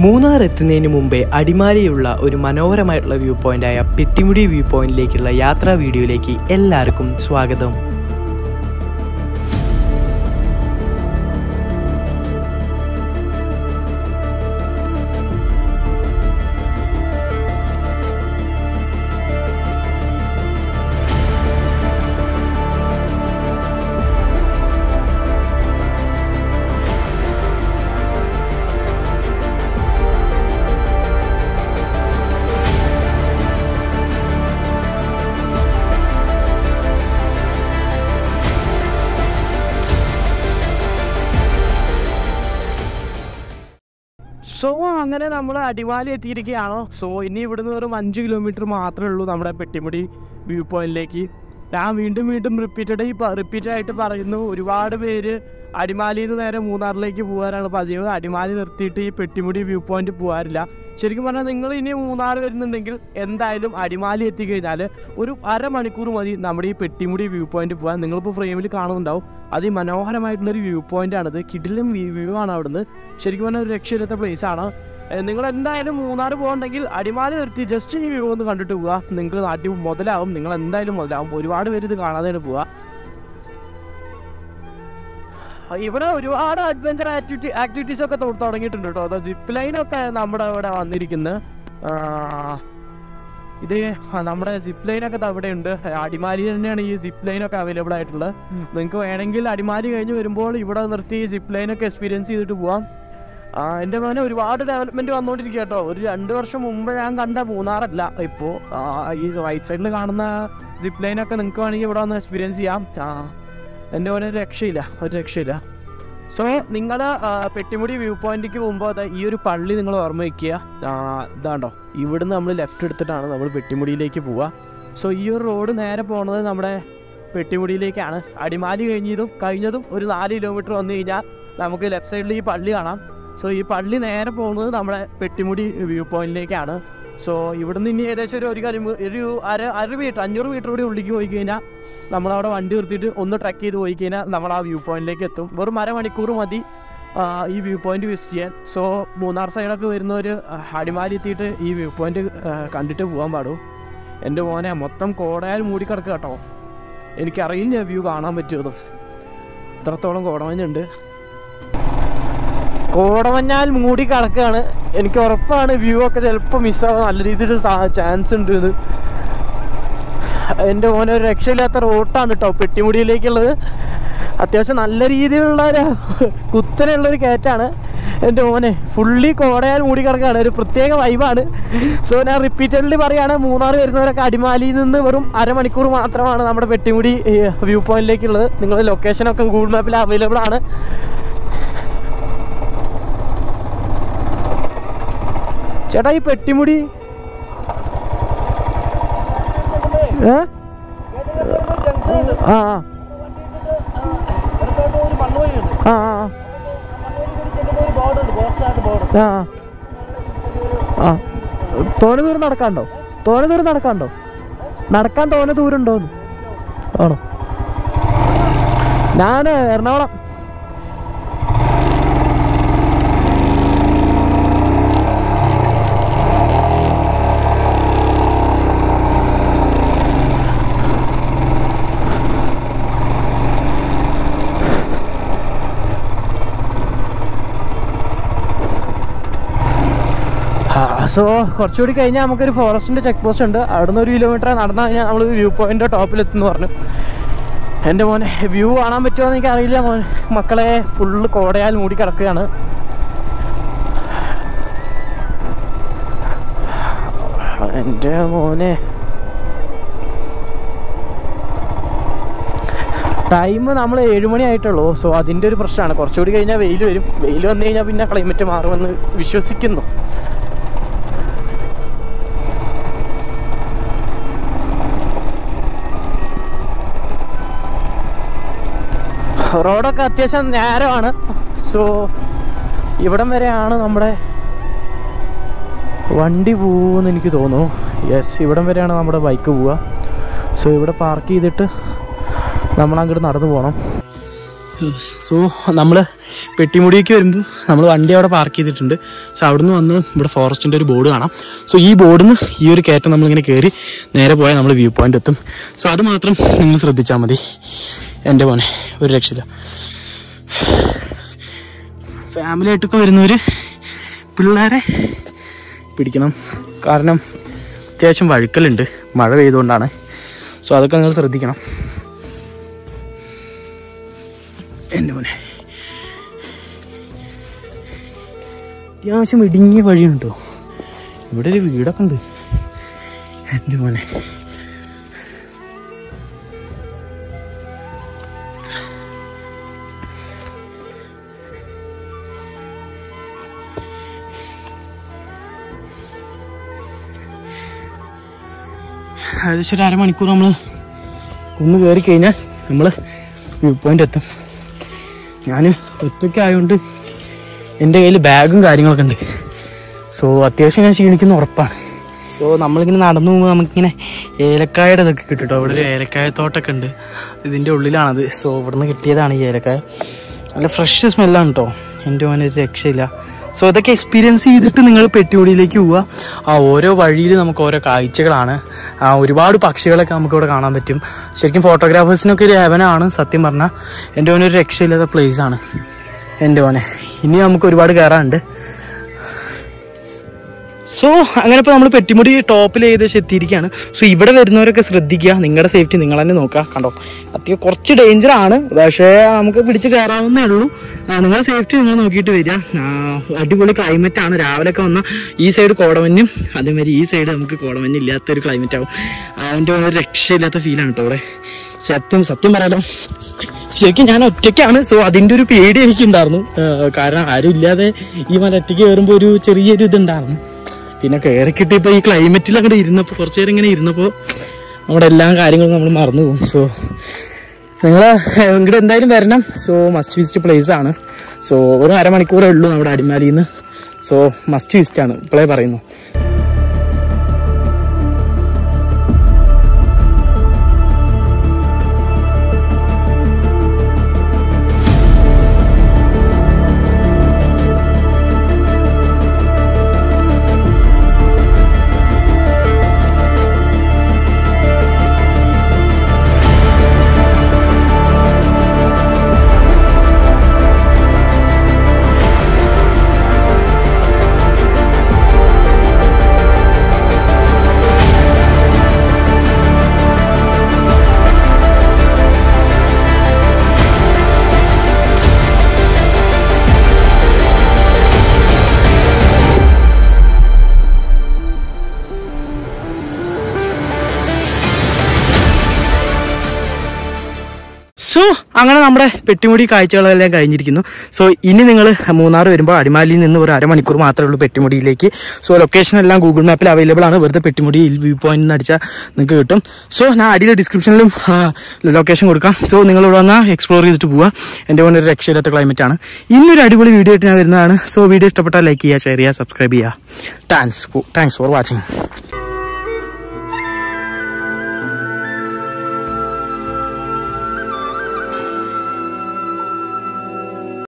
മൂന്നാർ എത്തുന്നതിന് മുമ്പേ അടിമാലിയുള്ള ഒരു മനോഹരമായിട്ടുള്ള വ്യൂ പോയിന്റായ പെട്ടിമുടി വ്യൂ പോയിന്റിലേക്കുള്ള യാത്രാ വീഡിയോയിലേക്ക് എല്ലാവർക്കും സ്വാഗതം സോ അങ്ങനെ നമ്മൾ അടിമാലി എത്തിയിരിക്കുകയാണോ സോ ഇനി ഇവിടുന്ന് വെറും അഞ്ച് കിലോമീറ്റർ മാത്രമേ ഉള്ളൂ നമ്മുടെ പെട്ടിമുടി വ്യൂ പോയിന്റിലേക്ക് ഞാൻ വീണ്ടും വീണ്ടും റിപ്പീറ്റഡ് റിപ്പീറ്റ് ആയിട്ട് പറയുന്നു ഒരുപാട് പേര് അടിമാലിയിൽ നിന്ന് നേരെ മൂന്നാറിലേക്ക് പോകാനാണ് പതിവ് അടിമാലി നിർത്തിയിട്ട് ഈ പെട്ടിമുടി വ്യൂ പോയിന്റ് പോകാറില്ല ശരിക്കും പറഞ്ഞാൽ നിങ്ങൾ ഇനി മൂന്നാർ വരുന്നുണ്ടെങ്കിൽ എന്തായാലും അടിമാലി എത്തിക്കഴിഞ്ഞാൽ ഒരു അരമണിക്കൂർ മതി നമ്മുടെ ഈ പെട്ടിമുടി വ്യൂ പോയിന്റ് പോകാൻ നിങ്ങളിപ്പോൾ ഫ്രെയിമിൽ കാണുന്നുണ്ടാവും അതിമനോഹരമായിട്ടുള്ളൊരു വ്യൂ പോയിന്റ് ആണിത് കിടിലും വ്യൂ ആണ് അവിടുന്ന് ശരിക്കും പറഞ്ഞാൽ ഒരു രക്ഷയില്ലാത്ത പ്ലേസ് ആണ് ഏഹ് നിങ്ങൾ എന്തായാലും മൂന്നാർ പോകുന്നുണ്ടെങ്കിൽ അടിമാലി നിർത്തി ജസ്റ്റ് ഈ വ്യൂ ഒന്ന് കണ്ടിട്ട് പോവുക നിങ്ങൾക്ക് നാട്ടിൽ മുതലാവും നിങ്ങൾ എന്തായാലും മുതലാവും ഒരുപാട് പേര് ഇത് കാണാതെയാണ് പോവുക ഇവിടെ ഒരുപാട് അഡ്വഞ്ചർ ആക്ടിവിറ്റി ആക്ടിവിറ്റീസ് ഒക്കെ തൊ- തുടങ്ങിയിട്ടുണ്ട് കേട്ടോ അത് ജിപ്പ് ലൈനൊക്കെ നമ്മുടെ ഇവിടെ വന്നിരിക്കുന്നത് ഇത് ആ, നമ്മുടെ ജിപ്പ് ലൈനൊക്കെ ദാ ഇവിടെ ഉണ്ട് അടിമാലി തന്നെയാണ് ഈ ജിപ്പ് ലൈനൊക്കെ അവൈലബിൾ ആയിട്ടുള്ളത് നിങ്ങൾക്ക് വേണമെങ്കിൽ അടിമാലി കഴിഞ്ഞ് വരുമ്പോൾ ഇവിടെ നിർത്തി ഈ ജിപ്പ് ലൈനൊക്കെ എക്സ്പീരിയൻസ് ചെയ്തിട്ട് പോവാം ആ, എൻ്റെ മോനെ ഒരുപാട് ഡെവലപ്മെന്റ് വന്നുകൊണ്ടിരിക്കുക കേട്ടോ ഒരു രണ്ട് വർഷം മുമ്പ് ഞാൻ കണ്ട മൂന്നാറല്ല ഇപ്പോൾ ഈ റൈറ്റ് സൈഡിൽ കാണുന്ന സിപ്പ് ലൈനൊക്കെ നിങ്ങൾക്ക് വേണമെങ്കിൽ ഇവിടെ വന്ന് എക്സ്പീരിയൻസ് ചെയ്യാം ആ, എൻ്റെ മോനെ ഒരു രക്ഷയില്ല ഒരു രക്ഷയില്ല സോ നിങ്ങൾ പെട്ടിമുടി വ്യൂ പോയിന്റിലേക്ക് പോകുമ്പോൾ ദാ ഈ ഒരു പള്ളി നിങ്ങൾ ഓർമ്മ വയ്ക്കുക ആ, ഇതാണ്ടോ ഇവിടുന്ന് നമ്മൾ ലെഫ്റ്റ് എടുത്തിട്ടാണ് നമ്മൾ പെട്ടിമുടിയിലേക്ക് പോവുക സോ ഈ ഒരു റോഡ് നേരെ പോകുന്നത് നമ്മുടെ പെട്ടിമുടിയിലേക്കാണ് അടിമാലി കഴിഞ്ഞതും കഴിഞ്ഞതും ഒരു നാല് കിലോമീറ്റർ വന്നു കഴിഞ്ഞാൽ നമുക്ക് ലെഫ്റ്റ് സൈഡിൽ ഈ പള്ളി കാണാം സോ ഈ പള്ളി നേരെ പോകുന്നത് നമ്മുടെ പെട്ടിമുടി വ്യൂ പോയിന്റിലേക്കാണ് സോ ഇവിടുന്ന് ഇനി ഏകദേശം ഒരു ഒരു കരി- ഒരു അര അര മീറ്റർ അഞ്ഞൂറ് മീറ്റർ കൂടി ഉള്ളിലേക്ക് പോയി കഴിഞ്ഞാൽ നമ്മളവിടെ വണ്ടി നിർത്തിയിട്ട് ഒന്ന് ട്രക്ക് ചെയ്ത് പോയി കഴിഞ്ഞാൽ നമ്മൾ ആ വ്യൂ പോയിന്റിലേക്ക് എത്തും വെറും അരമണിക്കൂർ മതി ആ, ഈ വ്യൂ പോയിന്റ് വിസിറ്റ് ചെയ്യാൻ സോ മൂന്നാർ സൈഡൊക്കെ വരുന്നവർ അടിമാലി എത്തിയിട്ട് ഈ വ്യൂ പോയിന്റ് കണ്ടിട്ട് പോകാൻ പാടും എൻ്റെ മോനെ മൊത്തം കോടയാൽ മൂടിക്കിടക്കുക കേട്ടോ എനിക്കറിയില്ല വ്യൂ കാണാൻ പറ്റുമോ ഇത്രത്തോളം കോടമഞ്ഞുണ്ട് കോടമഞ്ഞാൽ മൂടി കിടക്കുകയാണ് എനിക്ക് ഉറപ്പാണ് വ്യൂ ഒക്കെ ചിലപ്പോൾ മിസ്സാവാൻ നല്ല രീതിയിൽ ചാൻസ് ഉണ്ട് ഇത് എൻ്റെ മോനെ ഒരു രക്ഷയില്ലാത്ത റോട്ടാണ് കേട്ടോ പെട്ടിമുടിയിലേക്കുള്ളത് അത്യാവശ്യം നല്ല രീതിയിലുള്ള ഒരു കുത്തനെയുള്ള ഒരു കയറ്റാണ് എൻ്റെ മോനെ ഫുള്ളി കോടയാൽ മൂടി കിടക്കുകയാണ് ഒരു പ്രത്യേക വൈബാണ് സോ ഞാൻ റിപ്പീറ്റഡ്ലി പറയുകയാണ് മൂന്നാർ വരുന്നവരൊക്കെ അടിമാലിയിൽ നിന്ന് വെറും അരമണിക്കൂർ മാത്രമാണ് നമ്മുടെ പെട്ടിമുടി വ്യൂ പോയിന്റിലേക്കുള്ളത് നിങ്ങളുടെ ലൊക്കേഷനൊക്കെ ഗൂഗിൾ മാപ്പിൽ അവൈലബിൾ ആണ് ചേട്ടാ ഈ പെട്ടിമുടി ഏ? ആ ആ. ആ ആ ആ ആ തോനെ ദൂരം നടക്കാണ്ടോ തോനെ ദൂരം നടക്കാണ്ടോ നടക്കാൻ തോനെ ദൂരം ഉണ്ടോന്ന് ആണോ ഞാൻ എറണാകുളം സോ കുറച്ചുകൂടി കഴിഞ്ഞാൽ നമുക്കൊരു ഫോറസ്റ്റിൻ്റെ ചെക്ക് പോസ്റ്റ് ഉണ്ട് അവിടുന്ന് ഒരു കിലോമീറ്റർ നടന്നു കഴിഞ്ഞാൽ നമ്മൾ വ്യൂ പോയിൻ്റ് ടോപ്പിലെത്തുന്നു പറഞ്ഞു എൻ്റെ മോനെ വ്യൂ കാണാൻ പറ്റുമോ എന്ന് എനിക്കറിയില്ല മോൻ മക്കളെ ഫുള്ള് കോടയാൽ മൂടി കിടക്കുകയാണ് എൻ്റെ മോനെ ടൈം നമ്മൾ ഏഴുമണി ആയിട്ടുള്ളൂ സോ അതിൻ്റെ ഒരു പ്രശ്നമാണ് കുറച്ചുകൂടി കഴിഞ്ഞാൽ വെയിൽ വരും വെയിൽ വന്നു കഴിഞ്ഞാൽ പിന്നെ ക്ലൈമറ്റ് മാറുമെന്ന് വിശ്വസിക്കുന്നു റോഡൊക്കെ അത്യാവശ്യം നേരമാണ് സോ ഇവിടം വരെയാണ് നമ്മുടെ വണ്ടി പോകുമെന്ന് എനിക്ക് തോന്നുന്നു യെസ് ഇവിടം വരെയാണ് നമ്മുടെ ബൈക്ക് പോവുക സോ ഇവിടെ പാർക്ക് ചെയ്തിട്ട് നമ്മൾ അങ്ങോട്ട് നടന്നു പോകണം സോ നമ്മൾ പെട്ടിമുടിക്ക് വരുമ്പോൾ നമ്മൾ വണ്ടി അവിടെ പാർക്ക് ചെയ്തിട്ടുണ്ട് സോ അവിടുന്ന് വന്ന് ഇവിടെ ഫോറസ്റ്റിൻ്റെ ഒരു ബോർഡ് കാണാം സോ ഈ ബോർഡിൽ നിന്ന് ഈ ഒരു കയറ്റം നമ്മളിങ്ങനെ കയറി നേരെ പോയാൽ നമ്മൾ വ്യൂ പോയിന്റ് എത്തും സോ അത് മാത്രം നിങ്ങൾ ശ്രദ്ധിച്ചാൽ മതി എൻ്റെ മോനെ ഒരു രക്ഷയില്ല ഫാമിലി ആയിട്ടൊക്കെ വരുന്നവർ പിള്ളേരെ പിടിക്കണം കാരണം അത്യാവശ്യം വഴുക്കലുണ്ട് മഴ പെയ്തുകൊണ്ടാണ് സോ അതൊക്കെ നിങ്ങൾ ശ്രദ്ധിക്കണം എൻ്റെ മോനെ അത്യാവശ്യം ഇടുങ്ങിയ വഴിയുണ്ടോ ഇവിടെ ഒരു വീടൊക്കെ ഉണ്ട് എൻ്റെ മോനെ ഏകദേശം ഒരു അരമണിക്കൂർ നമ്മൾ കുന്ന് കയറി കഴിഞ്ഞാൽ നമ്മൾ വ്യൂ പോയിന്റ് എത്തും ഞാൻ ഒറ്റയ്ക്ക് ആയതുകൊണ്ട് എൻ്റെ കയ്യിൽ ബാഗും കാര്യങ്ങളൊക്കെ ഉണ്ട് സോ അത്യാവശ്യം ഞാൻ ക്ഷീണിക്കുന്ന ഉറപ്പാണ് സോ നമ്മളിങ്ങനെ നടന്നു പോകുമ്പോൾ നമുക്കിങ്ങനെ ഏലക്കായുടെ ഇതൊക്കെ കിട്ടും കേട്ടോ അവിടെ ഒരു ഏലക്കായ തോട്ടൊക്കെ ഉണ്ട് ഇതിൻ്റെ ഉള്ളിലാണത് സോ ഇവിടുന്ന് കിട്ടിയതാണ് ഈ ഏലക്കായ നല്ല ഫ്രഷ് സ്മെല്ലാണ് കേട്ടോ എൻ്റെ മോനെ ഒരു രക്ഷയില്ല സോ ഇതൊക്കെ എക്സ്പീരിയൻസ് ചെയ്തിട്ട് നിങ്ങൾ പെട്ടിമുടിയിലേക്ക് പോവുക ആ ഓരോ വഴിയിൽ നമുക്ക് ഓരോ കാഴ്ചകളാണ് ആ ഒരുപാട് പക്ഷികളൊക്കെ നമുക്ക് ഇവിടെ കാണാൻ പറ്റും ശരിക്കും ഫോട്ടോഗ്രാഫേഴ്സിനൊക്കെ ഒരു ഹെവനാണ് സത്യം പറഞ്ഞാൽ എൻ്റെ മോനെ ഒരു രക്ഷയില്ലാത്ത place ആണ് എൻ്റെ മോനെ ഇനി നമുക്ക് ഒരുപാട് കയറാനുണ്ട് സോ അങ്ങനെ ഇപ്പോൾ നമ്മൾ പെട്ടിമുടി ടോപ്പിൽ ഏകദേശം എത്തിയിരിക്കുകയാണ് സോ ഇവിടെ വരുന്നവരൊക്കെ ശ്രദ്ധിക്കുക നിങ്ങളുടെ സേഫ്റ്റി നിങ്ങൾ തന്നെ നോക്കുക കണ്ടോ അത്യാവശ്യം കുറച്ച് ഡേഞ്ചർ ആണ് പക്ഷേ നമുക്ക് പിടിച്ച് കയറാവുന്നേ ഉള്ളൂ ആ, നിങ്ങളുടെ സേഫ്റ്റി നിങ്ങൾ നോക്കിയിട്ട് വരിക ആ, അടിപൊളി ക്ലൈമറ്റ് ആണ് രാവിലെ ഒക്കെ വന്നാൽ ഈ സൈഡ് കോടമഞ്ഞും അതേമാതിരി ഈ സൈഡ് നമുക്ക് കോടമഞ്ഞ് ഇല്ലാത്തൊരു ക്ലൈമറ്റ് ആവും അതിൻ്റെ ഒരു രക്ഷയില്ലാത്ത ഫീലാണ് കേട്ടോ ഇവിടെ സത്യം സത്യം പറയാലോ ശരിക്കും ഞാൻ ഒറ്റയ്ക്കാണ് സോ അതിൻ്റെ ഒരു പേടി എനിക്കുണ്ടായിരുന്നു ആ, കാരണം ആരും ഇല്ലാതെ ഈ മല ഒറ്റയ്ക്ക് കയറുമ്പോൾ ഒരു ചെറിയൊരു ഇതുണ്ടായിരുന്നു പിന്നെ കയറി കിട്ടിയപ്പോൾ ഈ ക്ലൈമറ്റിൽ അങ്ങോട്ട് ഇരുന്നപ്പോൾ കുറച്ച് നേരം ഇങ്ങനെ ഇരുന്നപ്പോൾ നമ്മുടെ എല്ലാ കാര്യങ്ങളും നമ്മൾ മറന്നു പോകും സോ നിങ്ങൾ ഇങ്ങോട്ട് എന്തായാലും വരണം സോ മസ്റ്റ് വിസിറ്റ് പ്ലേസ് ആണ് സോ ഒരു അരമണിക്കൂറേ ഉള്ളൂ നമ്മുടെ അടിമാലിയിൽ നിന്ന് സോ മസ്റ്റ് വിസിറ്റ് ആണ് ഇപ്പോഴേ പറയുന്നു സോ അങ്ങനെ നമ്മുടെ പെട്ടിമുടി കാഴ്ചകളെല്ലാം കഴിഞ്ഞിരിക്കുന്നു സോ ഇനി നിങ്ങൾ മൂന്നാർ വരുമ്പോൾ അടിമാലിയിൽ നിന്ന് ഒരു അരമണിക്കൂർ മാത്രമേ ഉള്ളൂ പെട്ടിമുടിയിലേക്ക് സോ ലൊക്കേഷൻ എല്ലാം ഗൂഗിൾ മാപ്പിൽ അവൈലബിൾ ആണ് വെറുതെ പെട്ടിമുടി വ്യൂ പോയിന്റ് എന്ന് അടിച്ചാൽ നിങ്ങൾക്ക് കിട്ടും സോ ഞാൻ അടിയിൽ ഡിസ്ക്രിപ്ഷനിലും ലൊക്കേഷൻ കൊടുക്കാം സോ നിങ്ങൾ ഇവിടെ വന്നാൽ എക്സ്പ്ലോർ ചെയ്തിട്ട് പോവുക എൻ്റെ പോലെ ഒരു രക്ഷയില്ലാത്ത ക്ലൈമറ്റ് ആണ് ഇന്നൊരു അടിപൊളി വീഡിയോ ആയിട്ട് ഞാൻ വരുന്നതാണ് സോ വീഡിയോ ഇഷ്ടപ്പെട്ടാൽ ലൈക്ക് ചെയ്യുക ഷെയർ ചെയ്യുക സബ്സ്ക്രൈബ് ചെയ്യുക താങ്ക്സ് താങ്ക്സ് ഫോർ വാച്ചിങ്